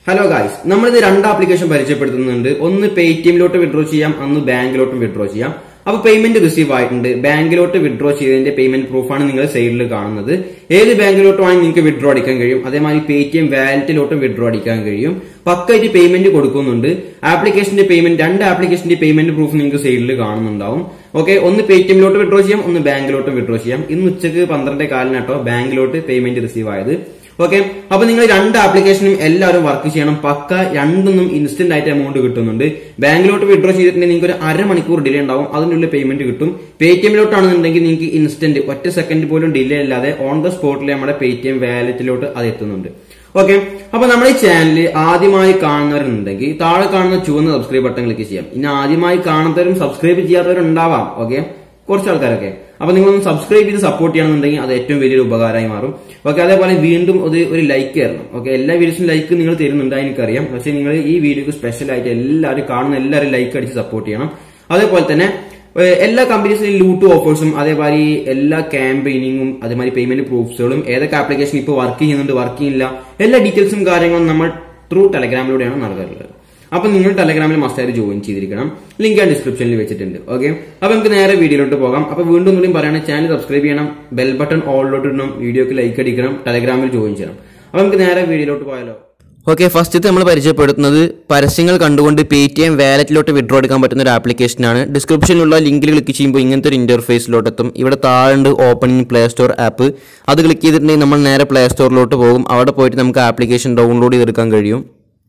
hello guys നമ്മളിത് രണ്ട് application പരിചയപ്പെടുത്തുന്നുണ്ട് ഒന്ന് പേടിഎമ്മിലോട്ട് വിഡ്രോ ചെയ്യാം ഒന്ന് ബാങ്കിലോട്ടും വിഡ്രോ ചെയ്യാം അപ്പൊ പേയ്മെന്റ് റിസീവ് ആയിട്ടുണ്ട് ബാങ്കിലോട്ട് വിഡ്രോ ചെയ്തതിന്റെ പേയ്മെന്റ് പ്രൂഫാണ് നിങ്ങൾ സൈഡിൽ കാണുന്നത് ഏത് ബാങ്കിലോട്ടും ആണെങ്കിൽ നിങ്ങൾക്ക് വിഡ്രോ അടിക്കാൻ കഴിയും അതേമാതിരി പേടിഎം വാലറ്റിലോട്ടും വിഡ്രോ അടിക്കാൻ കഴിയും പക്കായിട്ട് പേയ്മെന്റ് കൊടുക്കുന്നുണ്ട് ആപ്ലിക്കേഷന്റെ പേയ്മെന്റ് രണ്ട് ആപ്ലിക്കേഷന്റെ പേയ്മെന്റ് പ്രൂഫ് നിങ്ങൾക്ക് സൈഡിൽ കാണുന്നുണ്ടാവും ഓക്കെ ഒന്ന് പേടിഎമ്മിലോട്ട് വിഡ്രോ ചെയ്യാം ഒന്ന് ബാങ്കിലോട്ടും വിഡ്രോ ചെയ്യാം ഇന്ന് ഉച്ചക്ക് പന്ത്രണ്ടേ കാലിനാട്ടോ ബാങ്കിലോട്ട് പേയ്മെന്റ് റിസീവ് ആയത് ഓക്കെ അപ്പൊ നിങ്ങൾ രണ്ട് ആപ്ലിക്കേഷനും എല്ലാവരും വർക്ക് ചെയ്യണം പക്ക രണ്ടൊന്നും ഇൻസ്റ്റന്റ് ആയിട്ട് എമൗണ്ട് കിട്ടുന്നുണ്ട് ബാങ്കിലോട്ട് വിഡ്രോ ചെയ്തിട്ടുണ്ടെങ്കിൽ നിങ്ങൾക്ക് ഒരു അരമണിക്കൂർ ഡിലേ ഉണ്ടാവും അതിനുള്ള പേയ്മെന്റ് കിട്ടും പേടിഎമ്മിലോട്ടാണെന്നുണ്ടെങ്കിൽ നിങ്ങൾക്ക് ഇൻസ്റ്റന്റ് ഒറ്റ സെക്കൻഡ് പോലും ഡിലേ അല്ലാതെ ഓൺ ദ സ്പോട്ടിൽ നമ്മുടെ പേടിഎം വാലറ്റിലോട്ട് അത് എത്തുന്നുണ്ട് ഓക്കെ അപ്പൊ നമ്മുടെ ഈ ചാനൽ ആദ്യമായി കാണുന്നവരുണ്ടെങ്കിൽ താഴെ കാണുന്ന ചുവന്ന സബ്സ്ക്രൈബ് ബട്ടൺ ക്ലിക്ക് ചെയ്യാം ഇനി ആദ്യമായി കാണാത്തവരും സബ്സ്ക്രൈബ് ചെയ്യാത്തവരും ഉണ്ടാവാം ഓക്കെ കുറച്ച് ആൾക്കാരൊക്കെ അപ്പൊ നിങ്ങളൊന്ന് സബ്സ്ക്രൈബ് ചെയ്ത് സപ്പോർട്ട് ചെയ്യണമെന്നുണ്ടെങ്കിൽ അത് ഏറ്റവും വലിയൊരു ഉപകാരമായി മാറും ഓക്കെ അതേപോലെ വീണ്ടും ഒരു ഒരു ലൈക്ക് തരണം ഓക്കെ എല്ലാ വീഡിയോസും ലൈക്ക് നിങ്ങൾ തരുന്നുണ്ട് എനിക്കറിയാം പക്ഷെ നിങ്ങൾ ഈ വീഡിയോക്ക് സ്പെഷ്യൽ ആയിട്ട് എല്ലാവരും കാണുന്ന എല്ലാവരും ലൈക്ക് അടിച്ച് സപ്പോർട്ട് ചെയ്യണം അതേപോലെ തന്നെ ഏഹ് എല്ലാ കമ്പനീസിലും ലൂട്ട് ഓഫേഴ്സും അതേപോലെ ഈ എല്ലാ ക്യാമ്പയിനിങ്ങും അതേമാതിരി പേയ്മെന്റ് പ്രൂഫ്സുകളും ഏതൊക്കെ ആപ്ലിക്കേഷൻ ഇപ്പോൾ വർക്ക് ചെയ്യുന്നുണ്ട് വർക്ക് ചെയ്യുന്നില്ല എല്ലാ ഡീറ്റെയിൽസും കാര്യങ്ങളും നമ്മൾ ത്രൂ ടെലഗ്രാമിലൂടെയാണ് നൽകാറുള്ളത് അപ്പൊ നിങ്ങൾ ടെലഗ്രാമിൽ മസ്റ്റായിട്ട് ജോയിൻ ചെയ്തിരിക്കണം ലിങ്ക് ഞാൻ ഡിസ്ക്രിപ്ഷനിൽ വെച്ചിട്ടുണ്ട് ഓക്കെ അപ്പൊ നമുക്ക് നേരെ വീഡിയോയിലോട്ട് പോകാം അപ്പൊ വീണ്ടും കൂടി പറയുകയാണ് ചാനൽ സബ്സ്ക്രൈബ് ചെയ്യണം ബെൽ ബട്ടൺ ഓളിലോട്ട് ഇടണം വീഡിയോക്ക് ലൈക്ക് അടിക്കണം ടെലഗ്രാമിൽ ജോയിൻ ചെയ്യണം അപ്പൊ നമുക്ക് നേരെ വീഡിയോയിലോട്ട് പോയാലോ ഓക്കെ ഫസ്റ്റത്തെ നമ്മൾ പരിചയപ്പെടുത്തുന്നത് പരസ്യങ്ങൾ കണ്ടുകൊണ്ട് പേ ടി എം വാലറ്റിലോട്ട് വിഡ്രോ എടുക്കാൻ പറ്റുന്ന ഒരു ആപ്ലിക്കേഷനാണ് ഡിസ്ക്രിപ്ഷനിലുള്ള ലിങ്കിൽ ക്ലിക്ക് ചെയ്യുമ്പോൾ ഇങ്ങനത്തെ ഒരു ഇന്റർഫേസിലോട്ട് എത്തും ഇവിടെ താഴെ ഓപ്പണിംഗ് പ്ലേ സ്റ്റോർ ആപ്പ് അത് ക്ലിക്ക് ചെയ്തിട്ടുണ്ടെങ്കിൽ നമ്മൾ നേരെ പ്ലേ സ്റ്റോറിലോട്ട് പോകും അവിടെ പോയിട്ട് നമുക്ക് ആപ്ലിക്കേഷൻ ഡൗൺലോഡ് ചെയ്തെടുക്കാൻ കഴിയും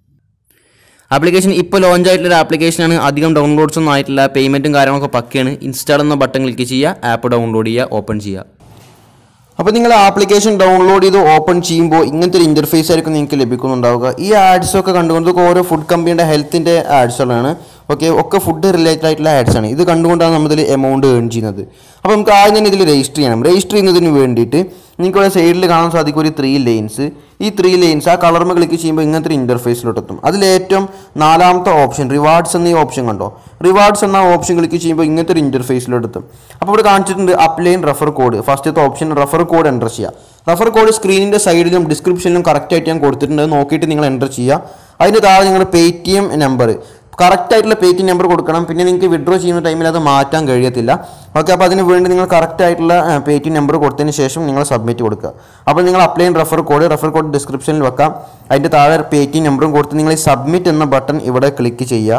ആപ്ലിക്കേഷൻ ഇപ്പോൾ ലോഞ്ച് ആയിട്ടുള്ള ഒരു ആപ്ലിക്കേഷനാണ് അധികം ഡൗൺലോഡ്സ് ഒന്നും ആയിട്ടില്ല പേയ്മെൻറ്റും കാര്യങ്ങളൊക്കെ പക്കയാണ് ഇൻസ്റ്റാൾ എന്ന ബട്ടൺ ക്ലിക്ക് ചെയ്യുക ആപ്പ് ഡൗൺലോഡ് ചെയ്യുക ഓപ്പൺ ചെയ്യുക അപ്പോൾ നിങ്ങൾ ആപ്ലിക്കേഷൻ ഡൗൺലോഡ് ചെയ്ത് ഓപ്പൺ ചെയ്യുമ്പോൾ ഇങ്ങനത്തെ ഒരു ഇൻ്റർഫേസ് ആയിരിക്കും നിങ്ങൾക്ക് ലഭിക്കുന്നുണ്ടാവുക ഈ ആഡ്സ് ഒക്കെ കണ്ടുകൊണ്ട് ഇതൊക്കെ ഓരോ ഫുഡ് കമ്പനിയുടെ ഹെൽത്തിൻ്റെ ആഡ്സുകളാണ് ഓക്കെ ഒക്കെ ഫുഡ് റിലേറ്റഡ് ആയിട്ടുള്ള ആഡ്സ് ആണ് ഇത് കണ്ടുകൊണ്ടാണ് നമ്മൾ ഇതിൽ എമൗണ്ട് ഏൺ ചെയ്യുന്നത് അപ്പോൾ നമുക്ക് ആദ്യം തന്നെ ഇതിൽ രജിസ്റ്റർ ചെയ്യണം രജിസ്റ്റർ ചെയ്യുന്നതിന് വേണ്ടിയിട്ട് നിങ്ങൾക്ക് ഇവിടെ സൈഡിൽ കാണാൻ സാധിക്കും ഒരു ത്രീ ലൈൻസ് ഈ ത്രീ ലൈൻസ് ആ കളർമ ക്ലിക്ക് ചെയ്യുമ്പോൾ ഇങ്ങനത്തെ ഒരു ഇൻ്റർഫേസിലോട്ട് എത്തും അതിലേറ്റവും നാലാമത്തെ ഓപ്ഷൻ റിവാർഡ്സ് എന്ന ഈ ഓപ്ഷൻ കണ്ടോ റിവാർഡ്സ് എന്ന ഓപ്ഷൻ ക്ലിക്ക് ചെയ്യുമ്പോൾ ഇങ്ങനത്തെ ഒരു ഇൻ്റർഫേസിലോട്ട് എത്തും അപ്പോൾ ഇവിടെ കാണിച്ചിട്ടുണ്ട് അപ്ലൈൻ റെഫർ കോഡ് ഫസ്റ്റത്തെ ഓപ്ഷൻ റെഫർ കോഡ് എൻ്റർ ചെയ്യുക റെഫർ കോഡ് സ്ക്രീനിൻ്റെ സൈഡിലും ഡിസ്ക്രിപ്ഷനിലും കറക്റ്റായിട്ട് ഞാൻ കൊടുത്തിട്ടുണ്ട് അത് നോക്കിയിട്ട് നിങ്ങൾ എൻ്റർ ചെയ്യുക അതിന് താഴെ നിങ്ങൾ Paytm number correct ആയിട്ടുള്ള പേ ടി നമ്പർ കൊടുക്കണം പിന്നെ നിങ്ങൾക്ക് വിഡ്രോ ചെയ്യുന്ന ടൈമിൽ അത് മാറ്റാൻ കഴിയത്തില്ല ഓക്കെ അപ്പോൾ അതിന് വേണ്ടി നിങ്ങൾ കറക്റ്റ് ആയിട്ടുള്ള പേ ടി നമ്പർ കൊടുത്തതിന് ശേഷം നിങ്ങൾ സബ്മിറ്റ് കൊടുക്കുക അപ്പോൾ നിങ്ങൾ അപ്ലൈൻ റെഫർ കോഡ് റെഫർ കോഡ് ഡിസ്ക്രിപ്ഷനിൽ വെക്കാം അതിൻ്റെ താഴെ പേ ടി നമ്പറും കൊടുത്ത് നിങ്ങൾ ഈ സബ്മിറ്റ് എന്ന ബട്ടൺ ഇവിടെ ക്ലിക്ക് ചെയ്യുക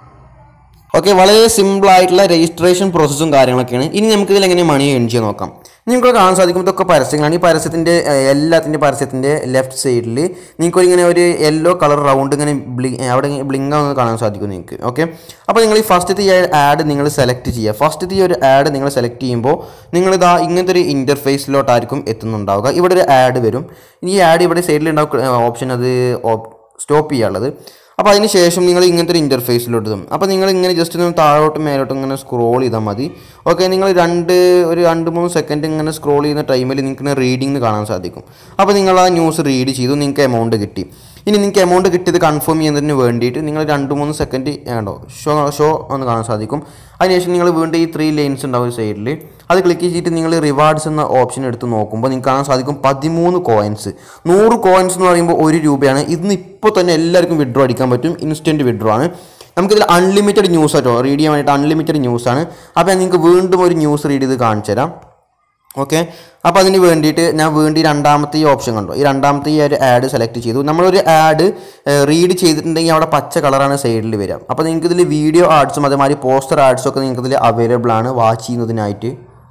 ഓക്കെ വളരെ സിമ്പിൾ ആയിട്ടുള്ള രജിസ്ട്രേഷൻ പ്രോസസ്സും കാര്യങ്ങളൊക്കെയാണ് ഇനി നമുക്ക് ഇതിൽ എങ്ങനെ മണി ഏൺ ചെയ്യാൻ നോക്കാം നിങ്ങൾക്ക് കാണാൻ സാധിക്കും ഇതൊക്കെ പരസ്യങ്ങളാണ് ഈ പരസ്യത്തിൻ്റെ എല്ലാത്തിൻ്റെ പരസ്യത്തിൻ്റെ ലെഫ്റ്റ് സൈഡിൽ നിങ്ങൾക്ക് ഇങ്ങനെ ഒരു യെല്ലോ കളർ റൗണ്ട് ഇങ്ങനെ ബ്ലി അവിടെ ബ്ലിങ്ക് ആവുന്നത് കാണാൻ സാധിക്കും നിങ്ങൾക്ക് ഓക്കെ അപ്പോൾ നിങ്ങൾ ഈ ഫസ്റ്റത്തെ ഈ ആഡ് നിങ്ങൾ സെലക്ട് ചെയ്യുക ഫസ്റ്റത്തെ ഈ ഒരു ആഡ് നിങ്ങൾ സെലക്ട് ചെയ്യുമ്പോൾ നിങ്ങളിതാ ഇങ്ങനത്തെ ഒരു ഇൻ്റർഫേസിലോട്ടായിരിക്കും എത്തുന്നുണ്ടാവുക ഇവിടെ ഒരു ആഡ് വരും ഈ ആഡ് ഇവിടെ സൈഡിൽ ഉണ്ടാവും ഓപ്ഷൻ അത് സ്റ്റോപ്പ് ചെയ്യാനുള്ളത് അപ്പോൾ അതിന് ശേഷം നിങ്ങൾ ഇങ്ങനത്തെ ഒരു ഇൻ്റർഫേസിലോട്ട് ഇതും അപ്പോൾ നിങ്ങൾ ഇങ്ങനെ ജസ്റ്റ് ഒന്ന് താഴോട്ടും മേലോട്ടും ഇങ്ങനെ സ്ക്രോൾ ചെയ്താൽ മതി ഓക്കെ നിങ്ങൾ രണ്ട് ഒരു രണ്ട് മൂന്ന് സെക്കൻഡ് ഇങ്ങനെ സ്ക്രോൾ ചെയ്യുന്ന ടൈമിൽ നിങ്ങൾക്ക് റീഡിംഗ് കാണാൻ സാധിക്കും അപ്പോൾ നിങ്ങൾ ആ ന്യൂസ് റീഡ് ചെയ്തു നിങ്ങൾക്ക് എമൗണ്ട് കിട്ടി ഇനി നിങ്ങൾക്ക് എമൗണ്ട് കിട്ടിയത് കൺഫേം ചെയ്യുന്നതിന് വേണ്ടിയിട്ട് നിങ്ങൾ രണ്ട് മൂന്ന് സെക്കൻഡ് വേണ്ടോ ഷോ ഷോ ഒന്ന് കാണാൻ സാധിക്കും അതിനുശേഷം നിങ്ങൾ വീണ്ടും ഈ ത്രീ ലൈൻസ് ഉണ്ടാവും സൈഡിൽ അത് ക്ലിക്ക് ചെയ്തിട്ട് നിങ്ങൾ റിവാർഡ്സ് എന്ന ഓപ്ഷൻ എടുത്ത് നോക്കുമ്പോൾ നിങ്ങൾക്ക് കാണാൻ സാധിക്കും പതിമൂന്ന് കോയിൻസ് നൂറ് കോയിൻസ് എന്ന് പറയുമ്പോൾ ഒരു രൂപയാണ് ഇന്ന് ഇപ്പോൾ തന്നെ എല്ലാവർക്കും വിഡ്രോ അടിക്കാൻ പറ്റും ഇൻസ്റ്റൻറ്റ് വിഡ്രോ ആണ് നമുക്കിതിൽ അൺലിമിറ്റഡ് ന്യൂസ് ആട്ടോ റീഡ് ചെയ്യാൻ വേണ്ടിയിട്ട് അൺലിമിറ്റഡ് ന്യൂസ് ആണ് അപ്പോൾ ഞാൻ നിങ്ങൾക്ക് വീണ്ടും ഒരു ന്യൂസ് റീഡ് ചെയ്ത് കാണിച്ചു തരാം ഓക്കെ അപ്പോൾ അതിന് വേണ്ടിയിട്ട് ഞാൻ വീണ്ടും ഈ രണ്ടാമത്തെ ഈ ഓപ്ഷൻ കണ്ടു ഈ രണ്ടാമത്തെ ഈ ഒരു ആഡ് സെലക്ട് ചെയ്തു നമ്മളൊരു ആഡ് റീഡ് ചെയ്തിട്ടുണ്ടെങ്കിൽ അവിടെ പച്ച കളറാണ് സൈഡിൽ വരിക അപ്പോൾ നിങ്ങൾക്ക് ഇതിൽ വീഡിയോ ആഡ്സും അതേമാതിരി പോസ്റ്റർ ആഡ്സും ഒക്കെ നിങ്ങൾക്ക് ഇതിൽ അവൈലബിൾ ആണ് വാച്ച് ചെയ്യുന്നതിനായിട്ട്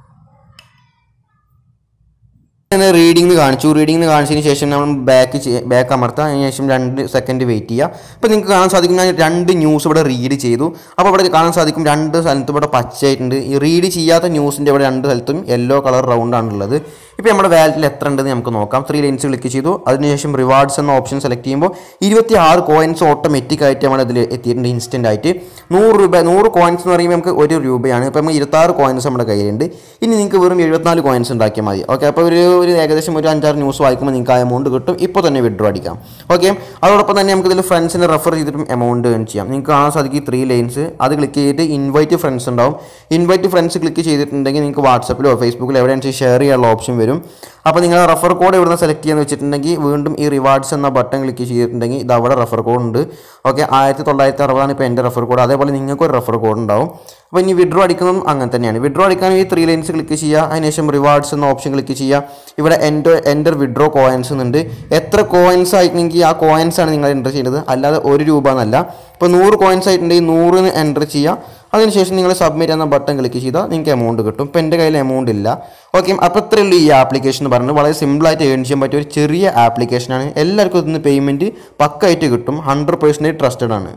ഞാൻ റീഡിംഗ് കാണിച്ചു റീഡിംഗ് കാണിച്ചതിന് ശേഷം നമ്മൾ ബാക്ക് ബാക്ക് അമർത്താം അതിന് ശേഷം രണ്ട് സെക്കൻഡ് വെയിറ്റ് ചെയ്യുക അപ്പോൾ നിങ്ങൾക്ക് കാണാൻ സാധിക്കും ഞാൻ രണ്ട് ന്യൂസ് ഇവിടെ റീഡ് ചെയ്തു അപ്പോൾ ഇവിടെ കാണാൻ സാധിക്കും രണ്ട് സ്ഥലത്തും ഇവിടെ പച്ചയായിട്ടുണ്ട് ഈ റീഡ് ചെയ്യാത്ത ന്യൂസിൻ്റെ ഇവിടെ രണ്ട് സ്ഥലത്തും യെല്ലോ കളർ റൗണ്ട് ആണുള്ളത് ഇപ്പോൾ നമ്മുടെ വാലറ്റിൽ എത്ര ഉണ്ടെന്ന് നമുക്ക് നോക്കാം ത്രീ ലൈൻസ് ക്ലിക്ക് ചെയ്തു അതിനുശേഷം റിവാർഡ്സ് എന്ന ഓപ്ഷൻ സെലക്ട് ചെയ്യുമ്പോൾ ഇരുപത്തി ആറ് കോയിൻസ് ഓട്ടോമാറ്റിക് ആയിട്ട് നമ്മൾ ഇതിൽ എത്തിയിട്ടുണ്ട് ഇൻസ്റ്റൻ്റ് ആയിട്ട് നൂറ് രൂപ നൂറ് കോയിൻസ് എന്ന് പറയുമ്പോൾ നമുക്ക് ഒരു രൂപയാണ് ഇപ്പോൾ നമുക്ക് ഇരുപത്താറ് കോയിൻസ് നമ്മുടെ കയ്യിലുണ്ട് ഇനി നിങ്ങൾക്ക് വെറും എഴുപത്തിനാല് കോയിൻസ് ഉണ്ടാക്കിയാൽ മതി ഓക്കെ അപ്പോൾ ഒരു ഒരു ഏകദേശം ഒരു അഞ്ചാറ് ന്യൂസ് വായിക്കുമ്പോൾ നിങ്ങൾക്ക് ആ എമൗണ്ട് കിട്ടും ഇപ്പോൾ തന്നെ വിഡ്രോ അടിക്കാം ഓക്കെ അതോടൊപ്പം തന്നെ നമുക്ക് ഇതിൽ ഫ്രണ്ട്സിനെ റെഫർ ചെയ്തിട്ടും എമൗണ്ട് ഏൺ ചെയ്യാം നിങ്ങൾക്ക് കാണാൻ സാധിക്കും ത്രീ ലൈൻസ് അത് ക്ലിക്ക് ചെയ്തിട്ട് ഇൻവൈറ്റ് ഫ്രണ്ട്സ് ഉണ്ടാവും ഇൻവൈറ്റ് ഫ്രണ്ട്സ് ക്ലിക്ക് ചെയ്തിട്ടുണ്ടെങ്കിൽ നിങ്ങൾക്ക് വാട്സപ്പിലോ ഫേസ്ബുക്കിലോ എവിടെയാണെന്ന് ഷെയർ ചെയ്യാനുള്ള ഓപ്ഷൻ വരും അപ്പോൾ നിങ്ങൾ റെഫർ കോഡ് ഇവിടുന്ന് സെലക്ട് ചെയ്യാന്ന് വെച്ചിട്ടുണ്ടെങ്കിൽ വീണ്ടും ഈ റിവാർഡ്സ് എന്ന ബട്ടൺ ക്ലിക്ക് ചെയ്തിട്ടുണ്ടെങ്കിൽ ഇത് അവിടെ റെഫർ കോഡ് ഉണ്ട് ഓക്കെ ആയിരത്തി തൊള്ളായിരത്തി അറുപതാണ് ഇപ്പോൾ എൻ്റെ റെഫർ കോഡ് അതേപോലെ നിങ്ങൾക്ക് ഒരു റെഫർ കോഡ് ഉണ്ടാവും അപ്പോൾ ഇനി വിഡ്രോ അടിക്കുന്നതും അങ്ങനെ തന്നെയാണ് വിഡ്രോ അടിക്കാൻ ഈ ത്രീ ലൈൻസ് ക്ലിക്ക് ചെയ്യുക അതിനുശേഷം റിവാർഡ്സ് എന്ന ഓപ്ഷൻ ക്ലിക്ക് ചെയ്യുക ഇവിടെ എൻ്റെ എൻ്റർ വിഡ്രോ കോയിൻസ് എന്നുണ്ട് എത്ര കോയിൻസ് ആയിട്ടുണ്ടെങ്കിൽ ആ കോയിൻസ് ആണ് നിങ്ങൾ എൻ്റർ ചെയ്യുന്നത് അല്ലാതെ ഒരു രൂപ എന്നല്ല ഇപ്പോൾ നൂറ് കോയിൻസ് ആയിട്ടുണ്ടെങ്കിൽ നൂറിന് എൻ്റർ ചെയ്യുക അതിനുശേഷം നിങ്ങൾ സബ്മിറ്റ് എന്ന ബട്ടൺ ക്ലിക്ക് ചെയ്താൽ നിങ്ങൾക്ക് എമൗണ്ട് കിട്ടും ഇപ്പോൾ എൻ്റെ കയ്യിൽ എമൗണ്ട് ഇല്ല ഓക്കെ അപ്പോൾ ഇത്രയേ ഉള്ളൂ ഈ ആപ്ലിക്കേഷൻ എന്ന് പറയുന്നത് വളരെ സിമ്പിളായിട്ട് ഏൺ ചെയ്യാൻ പറ്റിയ ഒരു ചെറിയ ആപ്ലിക്കേഷനാണ് എല്ലാവർക്കും ഇതിന് പേയ്മെൻറ്റ് പക്കായിട്ട് കിട്ടും ഹൺഡ്രഡ് പേഴ്സൻറ്റേജ് ട്രസ്റ്റഡ് ആണ്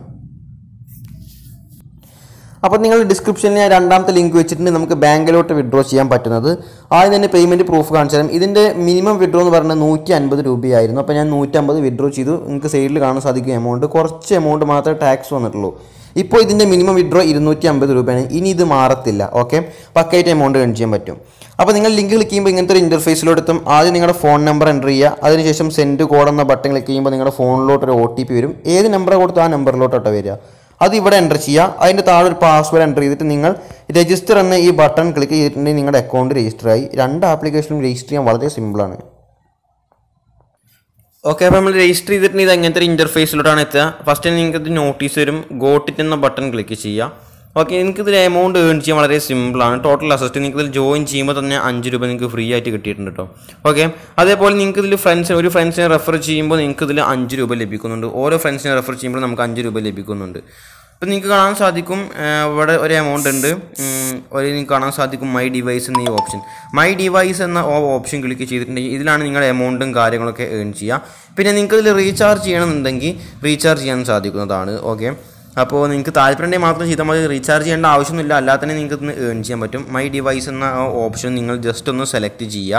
അപ്പോൾ നിങ്ങൾ ഡിസ്ക്രിപ്ഷനിൽ ഞാൻ രണ്ടാമത്തെ ലിങ്ക് വെച്ചിട്ടുണ്ട് നമുക്ക് ബാങ്കിലോട്ട് വിഡ്രോ ചെയ്യാൻ പറ്റുന്നത് ആദ്യം തന്നെ പേയ്മെൻറ്റ് പ്രൂഫ് കാണിച്ചു തരാം ഇതിൻ്റെ മിനിമം വിഡ്രോ എന്ന് പറയുന്നത് നൂറ്റി അൻപത് രൂപയായിരുന്നു അപ്പോൾ ഞാൻ നൂറ്റമ്പത് വിഡ്രോ ചെയ്തു നിങ്ങൾക്ക് സൈഡിൽ കാണാൻ സാധിക്കും എമൗണ്ട് കുറച്ച് എമൗണ്ട് മാത്രമേ ടാക്സ് വന്നിട്ടുള്ളൂ ഇപ്പോൾ ഇതിൻ്റെ മിനിമം വിഡ്രോ ഇരുന്നൂറ്റി അമ്പത് രൂപയാണ് ഇനി ഇത് മാറത്തില്ല ഓക്കെ പക്കായിട്ട് എമൗണ്ട് ഏൺ ചെയ്യാൻ പറ്റും അപ്പോൾ നിങ്ങൾ ലിങ്ക് ക്ലിക്ക് ചെയ്യുമ്പോൾ ഇങ്ങനത്തെ ഒരു ഇൻ്റർഫേസിലോട്ടെത്തും ആദ്യം നിങ്ങളുടെ ഫോൺ നമ്പർ എൻ്റർ ചെയ്യുക അതിനുശേഷം സെൻഡ് കോഡ് എന്ന ബട്ടൺ ക്ലിക്ക് ചെയ്യുമ്പോൾ നിങ്ങളുടെ ഫോണിലോട്ട് ഒരു ഒ ടി പി വരും ഏത് നമ്പർ കൊടുത്തോ ആ നമ്പറിലോട്ടോ വരിക അത് ഇവിടെ എൻ്റർ ചെയ്യുക അതിൻ്റെ താഴെ ഒരു പാസ്വേഡ് എൻ്റർ ചെയ്തിട്ട് നിങ്ങൾ രജിസ്റ്റർ എന്ന ഈ ബട്ടൺ ക്ലിക്ക് ചെയ്തിട്ടുണ്ടെങ്കിൽ നിങ്ങളുടെ അക്കൗണ്ട് രജിസ്റ്റർ ആയി രണ്ട് ആപ്ലിക്കേഷനും രജിസ്റ്റർ ചെയ്യാൻ വളരെ സിമ്പിളാണ് ഓക്കെ അപ്പോൾ നമ്മൾ രജിസ്റ്റർ ചെയ്തിട്ടുണ്ടെങ്കിൽ ഇത് എങ്ങനത്തെ ഒരു ഇൻ്റർഫേസിലോട്ടാണ് എത്തുക ഫസ്റ്റ് നിങ്ങൾക്ക് ഇത് നോട്ടീസ് വരും ഗോട്ടിറ്റ് എന്ന ബട്ടൺ ക്ലിക്ക് ചെയ്യുക ഓക്കെ നിങ്ങൾക്ക് ഇതിൽ എമൗണ്ട് ഏൺ ചെയ്യാൻ വളരെ സിമ്പിളാണ് ടോട്ടൽ അസസ്റ്റ് നിങ്ങൾക്ക് ഇതിൽ ജോയിൻ ചെയ്യുമ്പോൾ തന്നെ അഞ്ച് രൂപ നിങ്ങൾക്ക് ഫ്രീ ആയിട്ട് കിട്ടിയിട്ടുണ്ട് കേട്ടോ ഓക്കെ അതേപോലെ നിങ്ങൾക്ക് ഇതിൽ ഫ്രണ്ട്സ് ഒരു ഫ്രണ്ട്സിനെ റെഫർ ചെയ്യുമ്പോൾ നിങ്ങൾക്ക് ഇതിൽ അഞ്ച് രൂപ ലഭിക്കുന്നുണ്ട് ഓരോ ഫ്രണ്ട്സിനെ റെഫർ ചെയ്യുമ്പോൾ നമുക്ക് അഞ്ച് രൂപ ലഭിക്കുന്നുണ്ട് ഇപ്പം നിങ്ങൾക്ക് കാണാൻ സാധിക്കും ആ, ഇവിടെ ഒരു എമൗണ്ട് ഉണ്ട് ഉം, ഒരു നിങ്ങൾക്ക് കാണാൻ സാധിക്കും മൈ ഡിവൈസ് എന്ന ഈ ഓപ്ഷൻ മൈ ഡിവൈസ് എന്ന ഓപ്ഷൻ ക്ലിക്ക് ചെയ്തിട്ടുണ്ടെങ്കിൽ ഇതിലാണ് നിങ്ങളുടെ എമൗണ്ടും കാര്യങ്ങളൊക്കെ ഏൺ ചെയ്യുക പിന്നെ നിങ്ങൾക്ക് ഇതിൽ റീചാർജ് ചെയ്യണമെന്നുണ്ടെങ്കിൽ റീചാർജ് ചെയ്യാൻ സാധിക്കുന്നതാണ് ഓക്കെ അപ്പോൾ നിങ്ങൾക്ക് താല്പര്യം മാത്രം ചെയ്താൽ മതി റീചാർജ് ചെയ്യേണ്ട ആവശ്യമൊന്നുമില്ല അല്ലാതെ തന്നെ നിങ്ങൾക്ക് ഇതിന് ഏൺ ചെയ്യാൻ പറ്റും മൈ ഡിവൈസ് എന്ന ഓപ്ഷൻ നിങ്ങൾ ജസ്റ്റ് ഒന്ന് സെലക്ട് ചെയ്യുക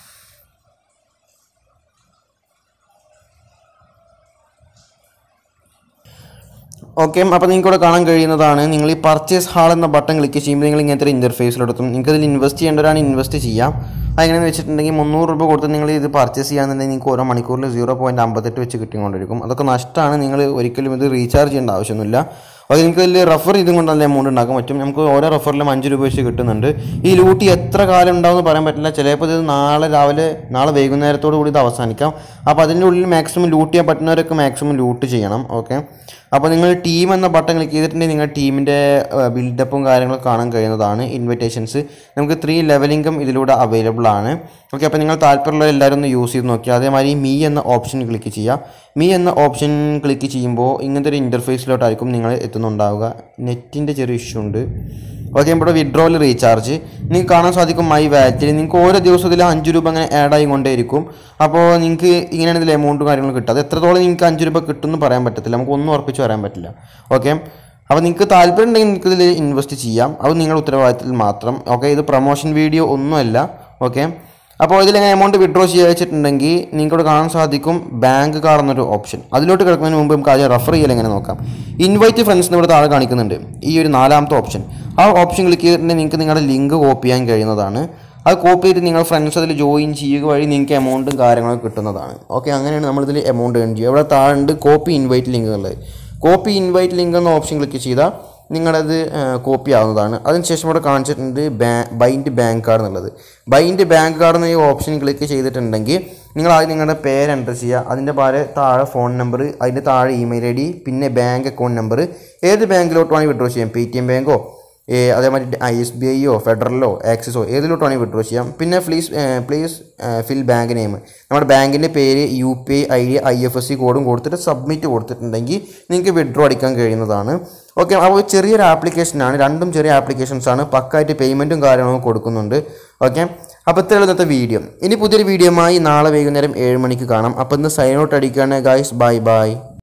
ഓക്കെ അപ്പോൾ നിങ്ങൾക്ക് ഇവിടെ കാണാൻ കഴിയുന്നതാണ് നിങ്ങൾ ഈ പർച്ചേസ് ഹാൾ എന്ന ബട്ടൺ ക്ലിക്ക് ചെയ്യുമ്പോൾ നിങ്ങൾ ഇങ്ങനത്തെ ഒരു ഇൻ്റർഫേസിലെടുത്തും നിങ്ങൾക്ക് ഇതിൽ ഇൻവെസ്റ്റ് ചെയ്യേണ്ടവരാണ് ഇൻവെസ്റ്റ് ചെയ്യാം അതെങ്ങനെയെന്ന് വെച്ചിട്ടുണ്ടെങ്കിൽ മുന്നൂറ് രൂപ കൊടുത്ത് നിങ്ങൾ ഇത് പർച്ചേസ് ചെയ്യാന്നുണ്ടെങ്കിൽ നിങ്ങൾക്ക് ഓരോ മണിക്കൂറിൽ സീറോ പോയിൻറ്റ് അമ്പത്തെട്ട് വെച്ച് കിട്ടിക്കൊണ്ടിരിക്കും അതൊക്കെ നഷ്ടമാണ് നിങ്ങൾ ഒരിക്കലും ഇത് റീചാർജ് ചെയ്യേണ്ട ആവശ്യമൊന്നുമില്ല അത് നിങ്ങൾക്ക് ഇതിൽ റെഫർ ചെയ്തും കൊണ്ട് നല്ല എമൗണ്ട് ഉണ്ടാക്കാൻ പറ്റും നമുക്ക് ഓരോ റെഫറിലും അഞ്ച് രൂപ വെച്ച് കിട്ടുന്നുണ്ട് ഈ ലൂട്ടി എത്ര കാലം ഉണ്ടാവുമെന്ന് പറയാൻ പറ്റില്ല ചിലപ്പോൾ ഇത് നാളെ രാവിലെ നാളെ വൈകുന്നേരത്തോടു കൂടി ഇത് അവസാനിക്കാം അപ്പോൾ അതിൻ്റെ ഉള്ളിൽ മാക്സിമം ലൂട്ട് ചെയ്യാൻ പറ്റുന്നവരൊക്കെ മാക്സിമം ലൂട്ട് ചെയ്യണം ഓക്കെ അപ്പോൾ നിങ്ങൾ ടീം എന്ന ബട്ടൺ ക്ലിക്ക് ചെയ്തിട്ടുണ്ടെങ്കിൽ നിങ്ങൾ ടീമിൻ്റെ ബിൽഡപ്പും കാര്യങ്ങളൊക്കെ കാണാൻ കഴിയുന്നതാണ് ഇൻവിറ്റേഷൻസ് നമുക്ക് ത്രീ ലെവലിംഗും ഇതിലൂടെ അവൈലബിൾ ആണ് ഓക്കെ അപ്പോൾ നിങ്ങൾ താല്പര്യമുള്ള എല്ലാവരും ഒന്ന് യൂസ് ചെയ്ത് നോക്കിയാൽ അതേമാതിരി മീ എന്ന ഓപ്ഷൻ ക്ലിക്ക് ചെയ്യുക മീ എന്ന ഓപ്ഷൻ ക്ലിക്ക് ചെയ്യുമ്പോൾ ഇങ്ങനത്തെ ഒരു ഇൻ്റർഫേസിലോട്ടായിരിക്കും നിങ്ങൾ എത്തുന്നുണ്ടാവുക നെറ്റിൻ്റെ ചെറിയ ഇഷ്യൂ ഉണ്ട് ഓക്കെ ഇവിടെ വിഡ്രോയിൽ റീചാർജ് നിങ്ങൾക്ക് കാണാൻ സാധിക്കും മൈ വാലറ്റിൽ നിങ്ങൾക്ക് ഓരോ ദിവസത്തിൽ അഞ്ച് രൂപ അങ്ങനെ ആഡ് ആയിക്കൊണ്ടേയിരിക്കും അപ്പോൾ നിങ്ങൾക്ക് ഇങ്ങനെയാണ് ഇതിൽ എമൗണ്ടും കാര്യങ്ങളും കിട്ടുക അത് എത്രത്തോളം നിങ്ങൾക്ക് അഞ്ച് രൂപ കിട്ടുമെന്ന് പറയാൻ പറ്റത്തില്ല നമുക്ക് ഒന്നും ഉറപ്പിച്ച് പറയാൻ പറ്റില്ല ഓക്കെ അപ്പോൾ നിങ്ങൾക്ക് താല്പര്യം ഉണ്ടെങ്കിൽ നിങ്ങൾക്ക് ഇതിൽ ഇൻവെസ്റ്റ് ചെയ്യാം അത് നിങ്ങളുടെ ഉത്തരവാദിത്തത്തിൽ മാത്രം ഓക്കെ ഇത് പ്രൊമോഷൻ വീഡിയോ ഒന്നുമല്ല ഓക്കെ അപ്പോൾ ഇതിൽ എങ്ങനെ എമൗണ്ട് വിഡ്രോ ചെയ്യുക വെച്ചിട്ടുണ്ടെങ്കിൽ നിങ്ങൾക്ക് കാണാൻ സാധിക്കും ബാങ്ക് കാർഡ് എന്നൊരു ഓപ്ഷൻ അതിലോട്ട് കിടക്കുന്നതിന് മുമ്പ് നമുക്ക് ആദ്യം റെഫർ ചെയ്യൽ എങ്ങനെ നോക്കാം ഇൻവൈറ്റ് ഫ്രണ്ട്സിന് ഇവിടെ താഴെ കാണിക്കുന്നുണ്ട് ഈ ഒരു നാലാമത്തെ ഓപ്ഷൻ ആ ഓപ്ഷൻ ക്ലിക്ക് ചെയ്തിട്ടുണ്ടെങ്കിൽ നിങ്ങൾക്ക് നിങ്ങളുടെ ലിങ്ക് കോപ്പി ചെയ്യാൻ കഴിയുന്നതാണ് അത് കോപ്പി ചെയ്ത് നിങ്ങൾ ഫ്രണ്ട്സ് അതിൽ ജോയിൻ ചെയ്യുക വഴി നിങ്ങൾക്ക് എമൗണ്ടും കാര്യങ്ങളൊക്കെ കിട്ടുന്നതാണ് ഓക്കെ അങ്ങനെയാണ് നമ്മളിതിൽ എമൗണ്ട് ഏൺ ചെയ്യുക ഇവിടെ താഴെ ഉണ്ട് കോപ്പി ഇൻവൈറ്റ് ലിങ്ക് ഉള്ളത് കോപ്പി ഇൻവൈറ്റ് ലിങ്ക് എന്ന ഓപ്ഷൻ ക്ലിക്ക് ചെയ്താൽ നിങ്ങളത് കോപ്പി ആവുന്നതാണ് അതിനുശേഷം ഇവിടെ കാണിച്ചിട്ടുണ്ട് ബാ ബൈൻഡ് ബാങ്ക് കാർഡ് എന്നുള്ളത് ബൈൻഡ് ബാങ്ക് കാർഡ് എന്ന ഈ ഓപ്ഷൻ ക്ലിക്ക് ചെയ്തിട്ടുണ്ടെങ്കിൽ നിങ്ങൾ ആദ്യം നിങ്ങളുടെ പേര് എൻ്റർ ചെയ്യുക അതിൻ്റെ പാരെ താഴെ ഫോൺ നമ്പർ അതിൻ്റെ താഴെ ഇമെയിൽ ഐ ഡി പിന്നെ ബാങ്ക് അക്കൗണ്ട് നമ്പർ ഏത് ബാങ്കിലോട്ട് വേണമെങ്കിൽ വിഡ്രോ ചെയ്യാം പേ ടി എം ബാങ്കോ ഏ, അതേമാതിരി ഐ എസ് ബി ഐയോ ഫെഡറലോ ആക്സിസോ ഏതിലോട്ട് വേണമെങ്കിൽ വിഡ്രോ ചെയ്യാം പിന്നെ please please fill bank name നമ്മുടെ ബാങ്കിൻ്റെ പേര് U P I I D I F S C കോഡും കൊടുത്തിട്ട് സബ്മിറ്റ് കൊടുത്തിട്ടുണ്ടെങ്കിൽ നിങ്ങൾക്ക് വിഡ്രോ അടിക്കാൻ കഴിയുന്നതാണ് ഓക്കെ അപ്പോൾ ചെറിയൊരു ആപ്ലിക്കേഷനാണ് രണ്ടും ചെറിയ ആപ്ലിക്കേഷൻസ് ആണ് പക്കായിട്ട് പേയ്മെൻറ്റും കാര്യങ്ങളും കൊടുക്കുന്നുണ്ട് ഓക്കെ അപ്പോൾ ഇത്രയുള്ള ഇന്നത്തെ വീഡിയോ ഇനി പുതിയൊരു വീഡിയോയുമായി നാളെ വൈകുന്നേരം ഏഴ് മണിക്ക് കാണാം അപ്പോൾ ഇന്ന് സൈൻ ഔട്ട് അടിക്കുകയാണ് ഗായ്സ് ബൈ ബൈ